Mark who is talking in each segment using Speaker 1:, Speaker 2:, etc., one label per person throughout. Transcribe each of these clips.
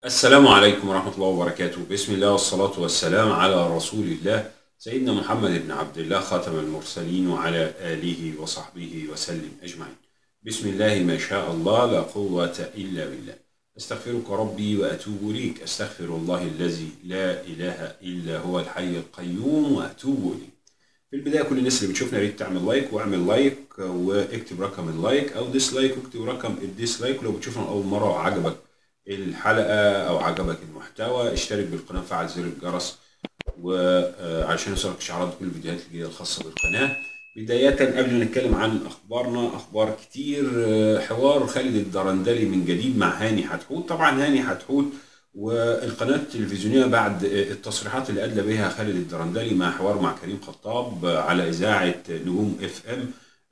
Speaker 1: السلام عليكم ورحمة الله وبركاته بسم الله والصلاة والسلام على رسول الله سيدنا محمد بن عبد الله خاتم المرسلين وعلى آله وصحبه وسلم أجمعين بسم الله ما شاء الله لا قوة إلا بالله أستغفرك ربي وأتوب إليك أستغفر الله الذي لا إله إلا هو الحي القيوم وأتوب إليه في البداية كل الناس اللي بتشوفنا يا ريت تعمل لايك واعمل لايك واكتب رقم اللايك أو ديسلايك واكتب رقم الديسلايك ولو بتشوفنا أول مرة وعجبك الحلقة أو عجبك المحتوى اشترك بالقناة وفعل زر الجرس وعشان يوصلك إشعارات كل الفيديوهات الجديدة الخاصة بالقناة بداية قبل ما نتكلم عن أخبارنا أخبار كتير آه، حوار خالد الدرندلي من جديد مع هاني حتحوت طبعا هاني حتحوت والقناة التلفزيونية بعد آه، التصريحات اللي أدلى بها خالد الدرندلي مع حوار مع كريم خطاب آه، على إذاعة نجوم اف ام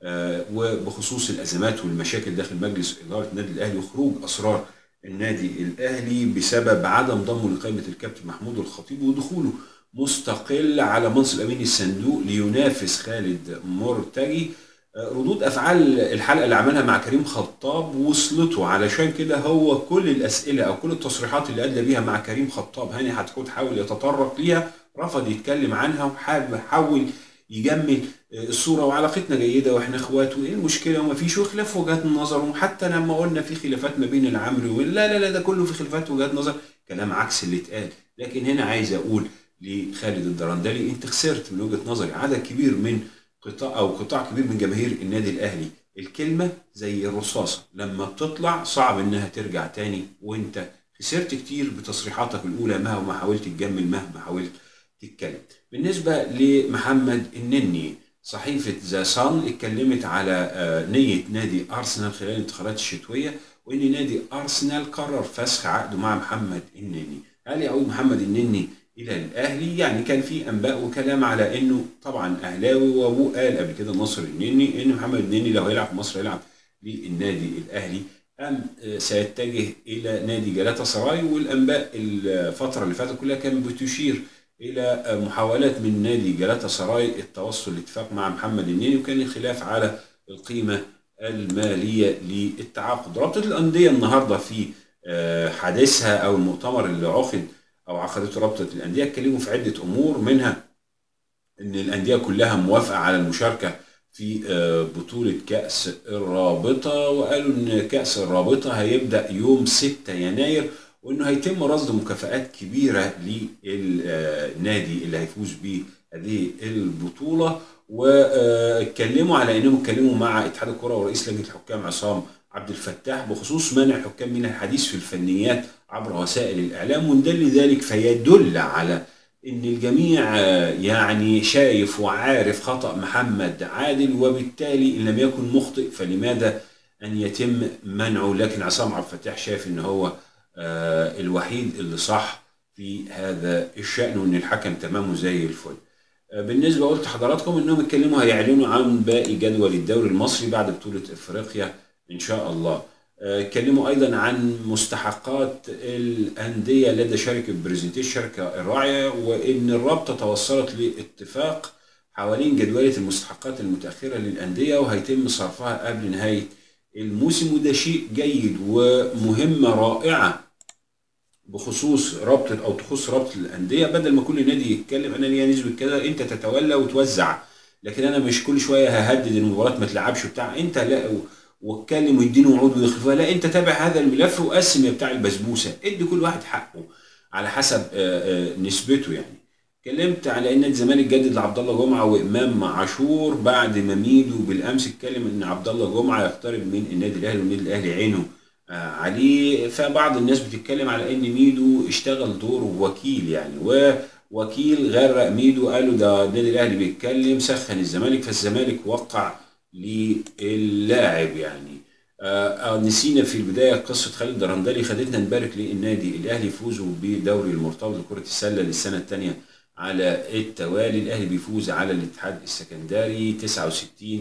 Speaker 1: وبخصوص الأزمات والمشاكل داخل مجلس إدارة النادي الأهلي وخروج أسرار النادي الأهلي بسبب عدم ضمه لقائمة الكابتن محمود الخطيب ودخوله مستقل على منصب امين الصندوق لينافس خالد مرتجي آه، ردود افعال الحلقه اللي عملها مع كريم خطاب وصلته علشان كده هو كل الاسئله او كل التصريحات اللي ادلى بيها مع كريم خطاب هاني حتحوت حاول يتطرق ليها رفض يتكلم عنها وحاول حاول يجمل آه، الصوره وعلاقتنا جيده واحنا اخوات وايه المشكله وما فيش خلاف وجهات النظر وحتى لما قلنا في خلافات ما بين العمري وال- لا لا لا ده كله في خلافات وجهات نظر كلام عكس اللي اتقال لكن هنا عايز اقول لخالد الدرندلي انت خسرت من وجهه نظري عدد كبير من قطاع او قطاع كبير من جماهير النادي الاهلي الكلمه زي الرصاصه لما بتطلع صعب انها ترجع تاني وانت خسرت كتير بتصريحاتك الاولى مهما حاولت تجمل مهما حاولت تتكلم بالنسبه لمحمد النني صحيفه ذا صن اتكلمت على آه، نيه نادي ارسنال خلال الانتخابات الشتويه وان نادي ارسنال قرر فسخ عقده مع محمد النني هل يعود محمد النني الى الاهلي يعني كان في انباء وكلام على انه طبعا اهلاوي وابوه قال قبل كده ناصر النني ان محمد النني لو هيلعب في مصر هيلعب للنادي الاهلي ام آه، سيتجه الى نادي جلاتا سراي والانباء الفتره اللي فاتت كلها كانت بتشير الى آه، محاولات من نادي جلاتا سراي التوصل لاتفاق مع محمد النني وكان الخلاف على القيمه الماليه للتعاقد رابطه الانديه النهارده في آه، حديثها او المؤتمر اللي عقد او عقدته رابطه الانديه اتكلموا في عده امور منها ان الانديه كلها موافقه على المشاركه في آه، بطوله كاس الرابطه وقالوا ان كاس الرابطه هيبدا يوم 6 يناير وانه هيتم رصد مكافآت كبيره للنادي اللي هيفوز بهذه البطوله واتكلموا على انهم اتكلموا مع اتحاد الكره ورئيس لجنه الحكام عصام عبد الفتاح بخصوص منع الحكام من الحديث في الفنيات عبر وسائل الاعلام وان دل ذلك فيدل على ان الجميع آه، يعني شايف وعارف خطا محمد عادل وبالتالي ان لم يكن مخطئ فلماذا ان يتم منعه لكن عصام عبد الفتاح شايف ان هو آه، الوحيد اللي صح في هذا الشان وان الحكم تمامه زي الفل آه، بالنسبه قلت لحضراتكم انهم اتكلموا هيعلنوا عن باقي جدول الدوري المصري بعد بطوله افريقيا ان شاء الله آه، اتكلموا ايضا عن مستحقات الانديه لدى شركه بريزنتيش الشركه الراعيه وان الرابطه توصلت لاتفاق حوالين جدوله المستحقات المتاخره للانديه وهيتم صرفها قبل نهايه الموسم وده شيء جيد ومهمه رائعه بخصوص رابطه او تخص رابطه الانديه بدل ما كل نادي يتكلم انا ليا نسبه كذا انت تتولى وتوزع لكن انا مش كل شويه ههدد ان المباراه ما تلعبش بتاع انت لا واتكلم ويديني وعود ويخلفها لا انت تابع هذا الملف وقسم يا بتاع البسبوسه ادي كل واحد حقه على حسب آه، آه، نسبته يعني اتكلمت على ان الزمالك جدد لعبد الله جمعه وامام عاشور بعد ما ميدو بالامس اتكلم ان عبد الله جمعه يقترب من النادي الاهلي والنادي الاهلي عينه آه، عليه فبعض الناس بتتكلم على ان ميدو اشتغل دور وكيل يعني ووكيل غرق ميدو قالوا ده النادي الاهلي بيتكلم سخن الزمالك فالزمالك وقع للاعب يعني آه آه، نسينا في البدايه قصه خالد درندلي خدتنا نبارك للنادي الاهلي فوزوا بدوري المرتبط لكره السله للسنه الثانيه على التوالي الاهلي بيفوز على الاتحاد السكندري 69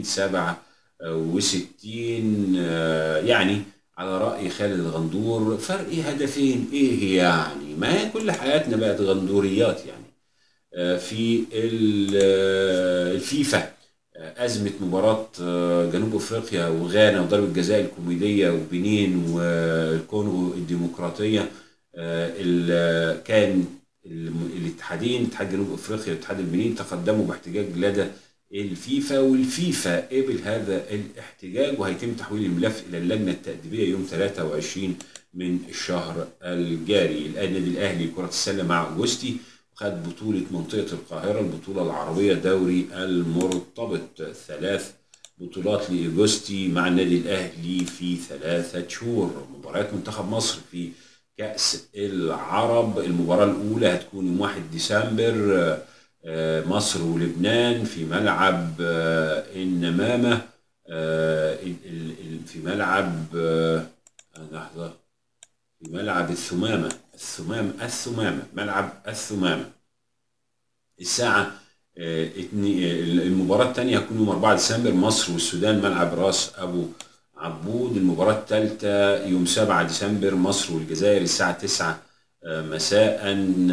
Speaker 1: 67 آه، يعني على راي خالد الغندور فرق هدفين ايه يعني ما هي كل حياتنا بقت غندوريات يعني آه، في ال- آه، الفيفا آه، أزمة مباراة آه، جنوب أفريقيا وغانا وضربة جزاء الكوميدية وبنين والكونغو الديمقراطية كان الاتحادين اتحاد جنوب افريقيا واتحاد البنين تقدموا باحتجاج لدى الفيفا والفيفا قبل هذا الاحتجاج وهيتم تحويل الملف الى اللجنه التاديبيه يوم 23 من الشهر الجاري الان النادي الاهلي كره السله مع اوجستي خد بطوله منطقه القاهره البطوله العربيه دوري المرتبط ثلاث بطولات لاوجستي مع النادي الاهلي في ثلاثه شهور مباريات منتخب مصر في كاس العرب المباراه الاولى هتكون يوم 1 ديسمبر آه، مصر ولبنان في ملعب آه، النمامة آه، في ملعب لحظة في ملعب الثمامة الثمام الثمامة ملعب الثمامة الساعة المباراة الثانية هتكون يوم 4 ديسمبر مصر والسودان ملعب راس أبو عبود المباراة الثالثة يوم 7 ديسمبر مصر والجزائر الساعة 9 مساء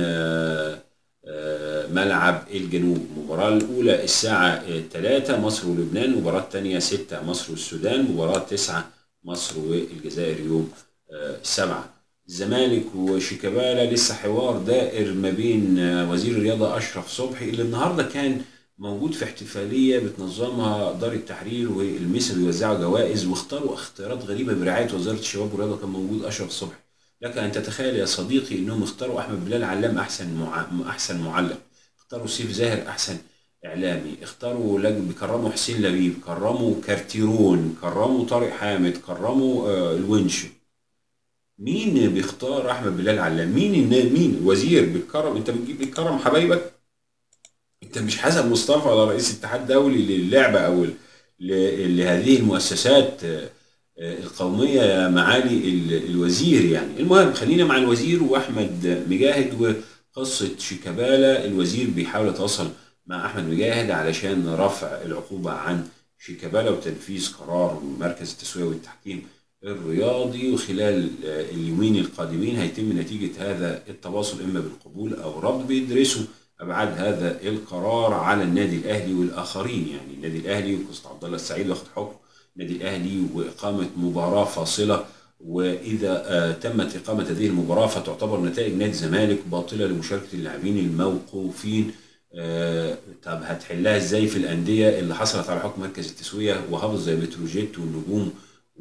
Speaker 1: ملعب الجنوب المباراة الأولى الساعة 3 مصر ولبنان المباراة الثانية 6 مصر والسودان مباراة 9 مصر والجزائر يوم 7 الزمالك وشيكابالا لسه حوار دائر ما بين وزير الرياضة أشرف صبحي اللي النهاردة كان موجود في احتفالية بتنظمها دار التحرير والمسا بيوزعوا جوائز واختاروا اختيارات غريبة برعاية وزارة الشباب والرياضة كان موجود أشرف صبحي لك أن تتخيل يا صديقي أنهم اختاروا أحمد بلال علام أحسن مع... أحسن معلق اختاروا سيف زاهر احسن اعلامي اختاروا لج بيكرموا حسين لبيب كرموا كارتيرون كرموا طارق حامد كرموا آه الونش مين بيختار احمد بلال علام مين مين وزير بيكرم انت بتجيب بيكرم حبايبك انت مش حسب مصطفى ولا رئيس اتحاد دولي للعبه او لهذه المؤسسات آه، القوميه يا معالي الوزير يعني المهم خلينا مع الوزير واحمد مجاهد قصة شيكابالا الوزير بيحاول يتواصل مع أحمد مجاهد علشان رفع العقوبة عن شيكابالا وتنفيذ قرار مركز التسوية والتحكيم الرياضي وخلال اليومين القادمين هيتم نتيجة هذا التواصل إما بالقبول أو رفض بيدرسوا أبعاد هذا القرار على النادي الأهلي والآخرين يعني النادي الأهلي وقصة عبد الله السعيد واخد حكم النادي الأهلي وإقامة مباراة فاصلة واذا آه، تمت اقامه هذه المباراه فتعتبر نتائج نادي الزمالك باطله لمشاركه اللاعبين الموقوفين آه، طب هتحلها ازاي في الانديه اللي حصلت على حكم مركز التسويه وهبط زي بتروجيت والنجوم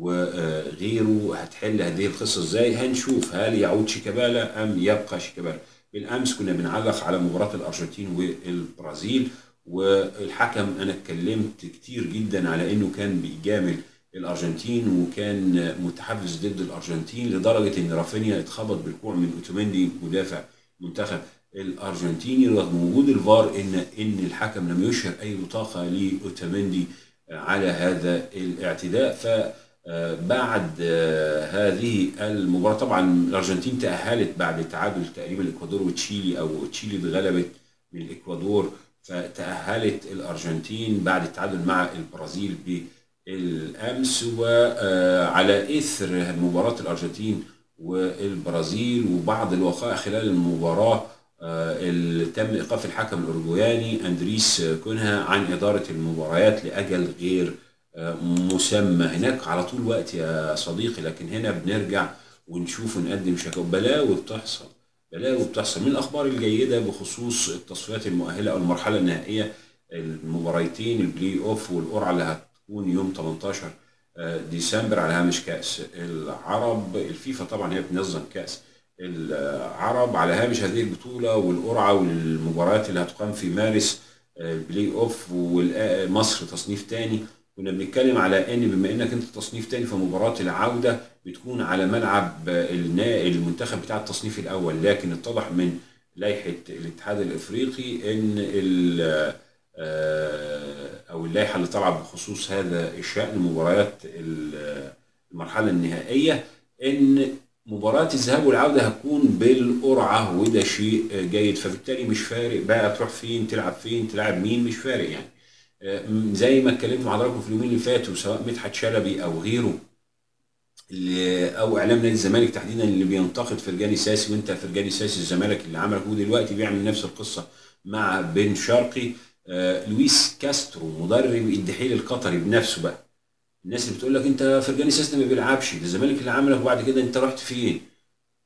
Speaker 1: وغيره هتحل هذه القصه ازاي هنشوف هل يعود شيكابالا ام يبقى شيكابالا بالامس كنا بنعلق على مباراه الارجنتين والبرازيل والحكم انا اتكلمت كتير جدا على انه كان بيجامل الارجنتين وكان متحفز ضد الارجنتين لدرجه ان رافينيا اتخبط بالكوع من اوتومندي مدافع منتخب الارجنتيني رغم وجود الفار ان ان الحكم لم يشهر اي بطاقه لاوتومندي على هذا الاعتداء ف بعد هذه المباراه طبعا الارجنتين تاهلت بعد تعادل تقريبا الاكوادور وتشيلي او تشيلي اتغلبت من الاكوادور فتاهلت الارجنتين بعد التعادل مع البرازيل ب الامس وعلى اثر مباراه الارجنتين والبرازيل وبعض الوقائع خلال المباراه آه، اللي تم ايقاف الحكم الاورجواني اندريس كونها عن اداره المباريات لاجل غير آه، مسمى هناك على طول وقت يا صديقي لكن هنا بنرجع ونشوف ونقدم شكاوى بلاوي بتحصل بلاوي بتحصل من الاخبار الجيده بخصوص التصفيات المؤهله او المرحله النهائيه المباريتين البلاي اوف والقرعه اللي هتكون يوم 18 آه، ديسمبر على هامش كأس العرب الفيفا طبعا هي بتنظم كأس العرب على هامش هذه البطولة والقرعة والمباريات اللي هتقام في مارس البلاي آه، اوف ومصر تصنيف تاني كنا بنتكلم على ان بما انك انت تصنيف تاني فمباراة العودة بتكون على ملعب المنتخب بتاع التصنيف الاول لكن اتضح من لائحة الاتحاد الافريقي ان آه، او اللائحه اللي طالعه بخصوص هذا الشان مباريات المرحله النهائيه ان مباراة الذهاب والعودة هتكون بالقرعة وده شيء جيد فبالتالي مش فارق بقى تروح فين تلعب فين تلعب مين مش فارق يعني آه، زي ما اتكلمت مع حضراتكم في اليومين اللي فاتوا سواء مدحت شلبي او غيره اللي او اعلام نادي الزمالك تحديدا اللي بينتقد فرجاني ساسي وانت فرجاني ساسي الزمالك اللي عملك هو دلوقتي بيعمل نفس القصه مع بن شرقي آه، لويس كاسترو مدرب الدحيل القطري بنفسه بقى الناس اللي بتقول لك انت فرجاني ساسي ما بيلعبش ده الزمالك اللي عملك وبعد كده انت رحت فين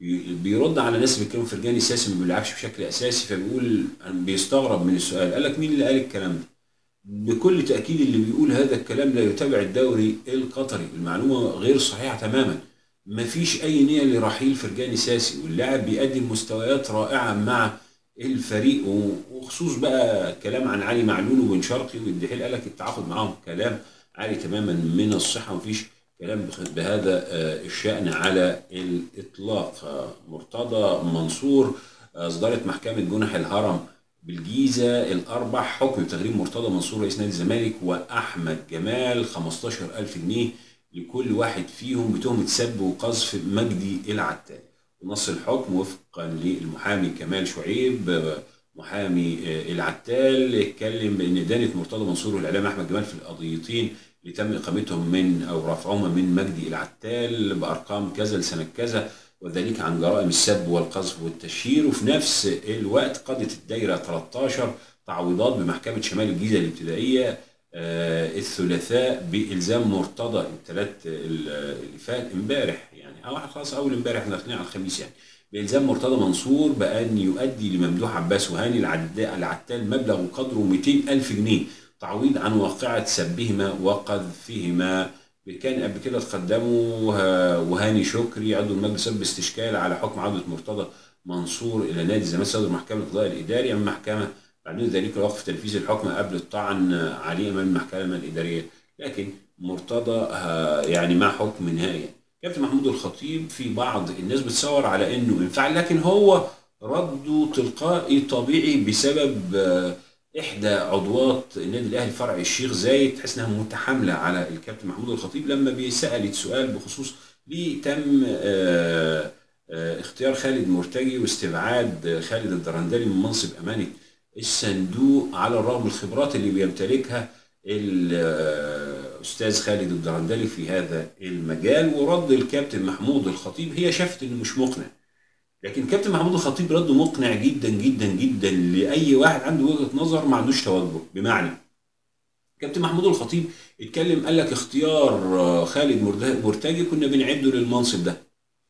Speaker 1: بيرد على الناس اللي بيتكلموا فرجاني ساسي ما بيلعبش بشكل اساسي فبيقول بيستغرب من السؤال قال لك مين اللي قال الكلام ده؟ بكل تاكيد اللي بيقول هذا الكلام لا يتابع الدوري القطري المعلومه غير صحيحه تماما ما فيش اي نيه لرحيل فرجاني ساسي واللاعب بيقدم مستويات رائعه مع الفريق وخصوص بقى كلام عن علي معلول وبن شرقي والدحيل قال لك التعاقد معاهم كلام عالي تماما من الصحه ومفيش كلام بهذا الشأن على الإطلاق مرتضى منصور أصدرت محكمة جنح الهرم بالجيزة الأربع حكم تغريم مرتضى منصور رئيس نادي الزمالك وأحمد جمال 15000 جنيه لكل واحد فيهم بتهمة سب وقذف مجدي العتال ونص الحكم وفقا للمحامي كمال شعيب محامي العتال اتكلم بان دانت مرتضى منصور والاعلام احمد جمال في القضيتين اللي تم اقامتهم من او رفعهما من مجدي العتال بارقام كذا لسنه كذا وذلك عن جرائم السب والقذف والتشهير وفي نفس الوقت قضت الدايره 13 تعويضات بمحكمه شمال الجيزه الابتدائيه آه الثلاثاء بالزام مرتضى الثلاث اللي فات امبارح يعني او خلاص اول امبارح احنا داخلين على الخميس يعني بإلزام مرتضى منصور بأن يؤدي لممدوح عباس وهاني العتال مبلغ قدره 200 ألف جنيه تعويض عن واقعة سبهما وقذفهما كان قبل كده تقدموا وهاني شكري عضو المجلس باستشكال على حكم عودة مرتضى منصور إلى نادي الزمالك صدر محكمة القضاء الإداري أمام محكمة بعدين ذلك وقف تنفيذ الحكم قبل الطعن عليه أمام المحكمة الإدارية لكن مرتضى يعني مع حكم نهائي كابتن محمود الخطيب في بعض الناس بتصور على انه انفعل لكن هو رده تلقائي طبيعي بسبب احدى عضوات النادي الاهلي فرع الشيخ زايد تحس انها متحامله على الكابتن محمود الخطيب لما بيسالت سؤال بخصوص ليه تم اختيار خالد مرتجي واستبعاد خالد الدرندلي من منصب امانه الصندوق على الرغم من الخبرات اللي بيمتلكها الاستاذ خالد الدرندلي في هذا المجال ورد الكابتن محمود الخطيب هي شافت انه مش مقنع لكن كابتن محمود الخطيب رده مقنع جدا جدا جدا لاي واحد عنده وجهه نظر ما عندوش توجه بمعنى كابتن محمود الخطيب اتكلم قال لك اختيار خالد مرتجي كنا بنعده للمنصب ده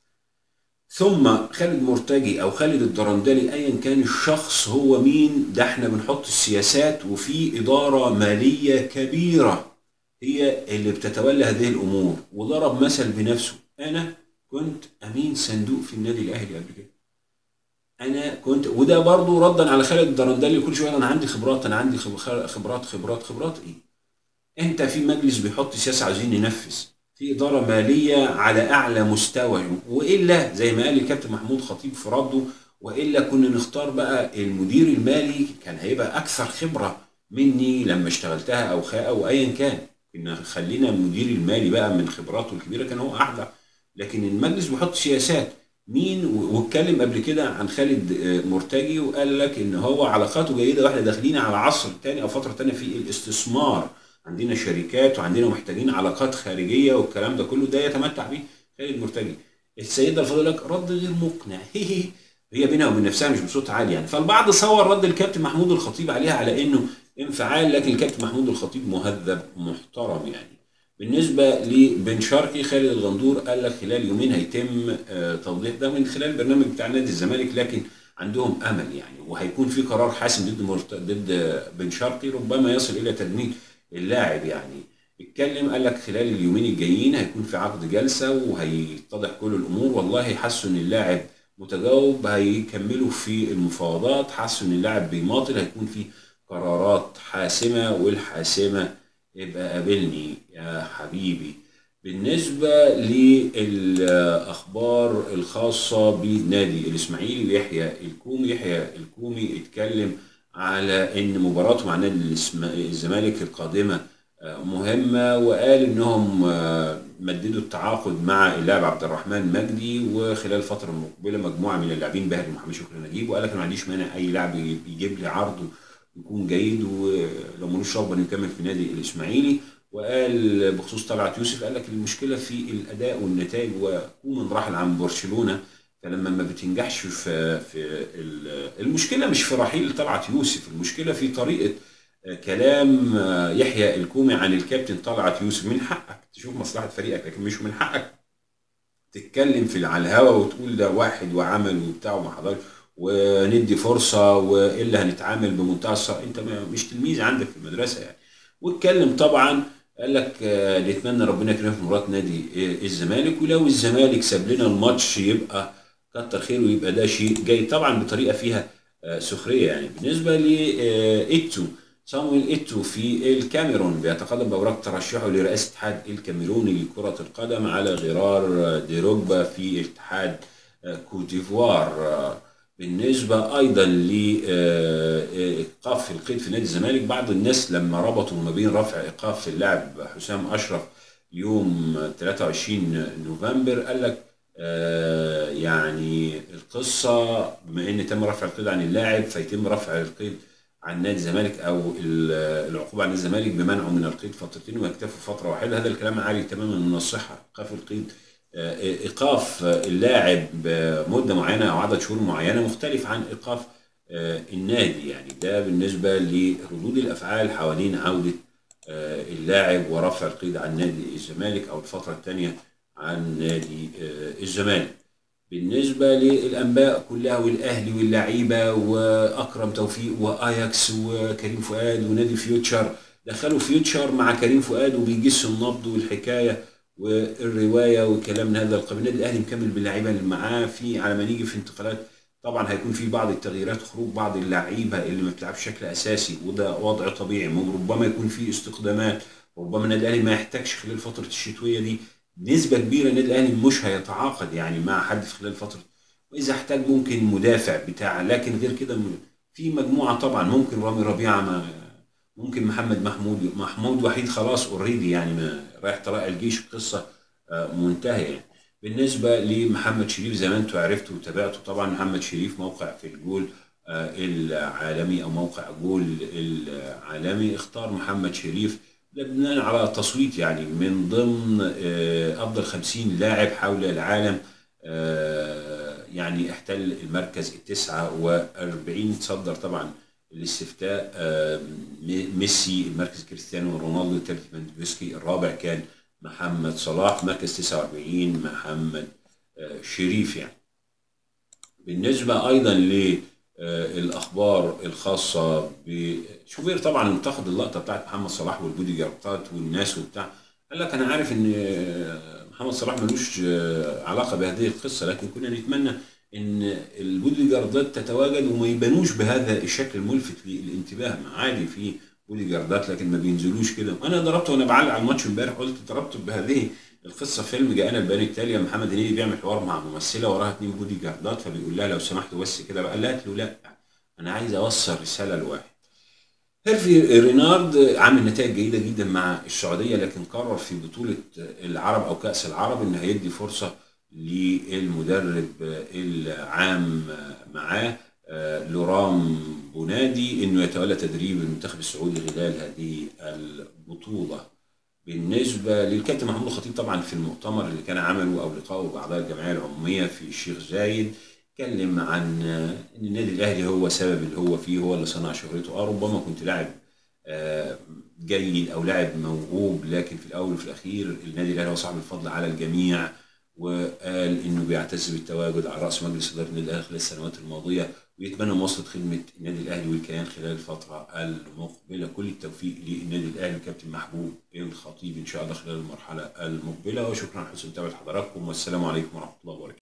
Speaker 1: ثم خالد مرتجي او خالد الدرندلي ايا كان الشخص هو مين ده احنا بنحط السياسات وفي اداره ماليه كبيره هي اللي بتتولى هذه الامور وضرب مثل بنفسه انا كنت امين صندوق في النادي الاهلي قبل كده انا كنت وده برضه ردا على خالد الدرندلي كل شويه انا عندي خبرات انا عندي خبرات خبرات خبرات ايه انت في مجلس بيحط سياسه عايزين ننفذ في اداره ماليه على اعلى مستوى والا زي ما قال الكابتن محمود خطيب في رده والا كنا نختار بقى المدير المالي كان هيبقى اكثر خبره مني لما اشتغلتها او خا او ايا كان كنا خلينا المدير المالي بقى من خبراته الكبيره كان هو احلى لكن المجلس بيحط سياسات مين واتكلم قبل كده عن خالد مرتجي وقال لك ان هو علاقاته جيده واحنا داخلين على عصر تاني او فتره تانيه في الاستثمار عندنا شركات وعندنا محتاجين علاقات خارجيه والكلام ده كله ده يتمتع بيه خالد مرتجي السيده الفاضله لك رد غير مقنع هي بينها وبين نفسها مش بصوت عالي يعني فالبعض صور رد الكابتن محمود الخطيب عليها على انه انفعال لكن الكابتن محمود الخطيب مهذب محترم يعني بالنسبة لبن شرقي خالد الغندور قال لك خلال يومين هيتم توضيح ده من خلال البرنامج بتاع نادي الزمالك لكن عندهم امل يعني وهيكون في قرار حاسم ضد مرت... ضد بن شرقي ربما يصل الى تجنيد اللاعب يعني اتكلم قال لك خلال اليومين الجايين هيكون في عقد جلسه وهيتضح كل الامور والله حسوا ان اللاعب متجاوب هيكملوا في المفاوضات حسوا ان اللاعب بيماطل هيكون في قرارات حاسمه والحاسمه يبقى قابلني يا حبيبي بالنسبة للأخبار الخاصة بنادي الإسماعيلي يحيى الكومي يحيى الكومي اتكلم على إن مباراته مع نادي الزمالك القادمة مهمة وقال إنهم مددوا التعاقد مع اللاعب عبد الرحمن مجدي وخلال الفترة المقبلة مجموعة من اللاعبين باهر محمد شكري نجيب وقال لك أنا ما عنديش مانع أي لاعب يجيب لي عرض يكون جيد ولو ملوش رغبه انه يكمل في نادي الاسماعيلي وقال بخصوص طلعت يوسف قال لك المشكله في الاداء والنتائج وكومان راحل عن برشلونه فلما ما بتنجحش في في المشكله مش في رحيل طلعت يوسف المشكله في طريقه كلام يحيى الكومي عن الكابتن طلعت يوسف من حقك تشوف مصلحه فريقك لكن مش من حقك تتكلم في على الهوا وتقول ده واحد وعمل وبتاع وما حضرش وندي فرصه والا هنتعامل بمنتهى الصراحه انت ما- مش تلميذ عندك في المدرسه يعني واتكلم طبعا قال لك آه، نتمنى ربنا يكرمه في مباراه نادي آه، الزمالك ولو الزمالك ساب لنا الماتش يبقى كتر خيره ويبقى ده شيء جيد طبعا بطريقه فيها آه، سخريه يعني بالنسبه لايتو صامويل ايتو في الكاميرون بيتقدم باوراق ترشحه لرئاسه الاتحاد الكاميروني لكره القدم على غرار ديروجبا في اتحاد آه، كوت ديفوار آه، بالنسبه ايضا لايقاف القيد في نادي الزمالك بعض الناس لما ربطوا ما بين رفع ايقاف اللاعب حسام اشرف يوم 23 نوفمبر قال لك آه، يعني القصه بما ان تم رفع القيد عن اللاعب فيتم رفع القيد عن نادي الزمالك او ال- العقوبه عن نادي الزمالك بمنعه من القيد فترتين ويكتفوا فتره واحده هذا الكلام عالي تماما من الصحه ايقاف القيد آه، ايقاف اللاعب مده معينه او عدد شهور معينه مختلف عن ايقاف آه، النادي يعني ده بالنسبه لردود الافعال حوالين عوده آه، اللاعب ورفع القيد عن نادي الزمالك او الفتره الثانيه عن نادي آه، الزمالك بالنسبة للأنباء كلها والأهلي واللعيبة وأكرم توفيق وأياكس وكريم فؤاد ونادي فيوتشر دخلوا فيوتشر مع كريم فؤاد وبيجسوا النبض والحكاية والرواية وكلام من هذا القبيل النادي الأهلي مكمل باللعيبة اللي معاه في على ما نيجي في انتقالات طبعا هيكون في بعض التغييرات خروج بعض اللعيبة اللي ما بتلعبش بشكل أساسي وده وضع طبيعي ربما يكون في استقدامات ربما النادي الأهلي ما يحتاجش خلال فترة الشتوية دي نسبة كبيرة النادي الأهلي مش هيتعاقد يعني مع حد في خلال فترة وإذا احتاج ممكن مدافع بتاع لكن غير كده م- في مجموعة طبعا ممكن رامي ربيعة ما ممكن محمد محمود محمود وحيد خلاص اوريدي يعني ما رايح طلائع الجيش قصة آه، منتهية يعني. بالنسبة لمحمد شريف زي ما انتوا عرفتوا وتابعتوا طبعا محمد شريف موقع في الجول آه، العالمي او موقع جول العالمي اختار محمد شريف ده بناء على تصويت يعني من ضمن آه، افضل 50 لاعب حول العالم آه، يعني احتل المركز التسعة وأربعين تصدر طبعا الاستفتاء آه، م- ميسي المركز كريستيانو رونالدو الثالث فاندوفسكي الرابع كان محمد صلاح مركز 49 محمد آه، شريف يعني بالنسبة أيضا للأخبار الخاصة بشوفير طبعا انتقد اللقطة بتاعت محمد صلاح والبودي جاردات والناس وبتاع قال لك أنا عارف إن آه، محمد صلاح ملوش آه، علاقة بهذه القصة لكن كنا نتمنى إن البودي جاردات تتواجد وما يبانوش بهذا الشكل الملفت للانتباه ما عادي في بودي جاردات لكن ما بينزلوش كده انا ضربت وانا بعلق على الماتش امبارح قلت ضربت بهذه القصه فيلم جاءنا البيان التالي لما محمد هنيدي بيعمل حوار مع ممثله وراها اتنين بودي جاردات فبيقول لها لو سمحتوا بس كده بقى قالت له لا انا عايز اوصل رساله لواحد هيرفي رينارد عامل نتائج جيده جدا مع السعوديه لكن قرر في بطوله العرب او كاس العرب ان هيدي فرصه للمدرب العام معاه آه، لورام بونادي انه يتولى تدريب المنتخب السعودي خلال هذه البطوله بالنسبه للكابتن محمود الخطيب طبعا في المؤتمر اللي كان عمله او لقائه باعضاء الجمعيه العموميه في الشيخ زايد اتكلم عن آه، ان النادي الاهلي هو سبب اللي هو فيه هو اللي صنع شهرته اه ربما كنت لاعب آه، جيد او لاعب موهوب لكن في الاول وفي الاخير النادي الاهلي هو صاحب الفضل على الجميع وقال انه بيعتز بالتواجد على راس مجلس اداره النادي الاهلي خلال السنوات الماضيه ويتمنى مواصله خدمه النادي الاهلي والكيان خلال الفتره المقبله كل التوفيق للنادي الاهلي والكابتن محبوب الخطيب ان شاء الله خلال المرحله المقبله وشكرا على حسن متابعه حضراتكم والسلام عليكم ورحمه الله وبركاته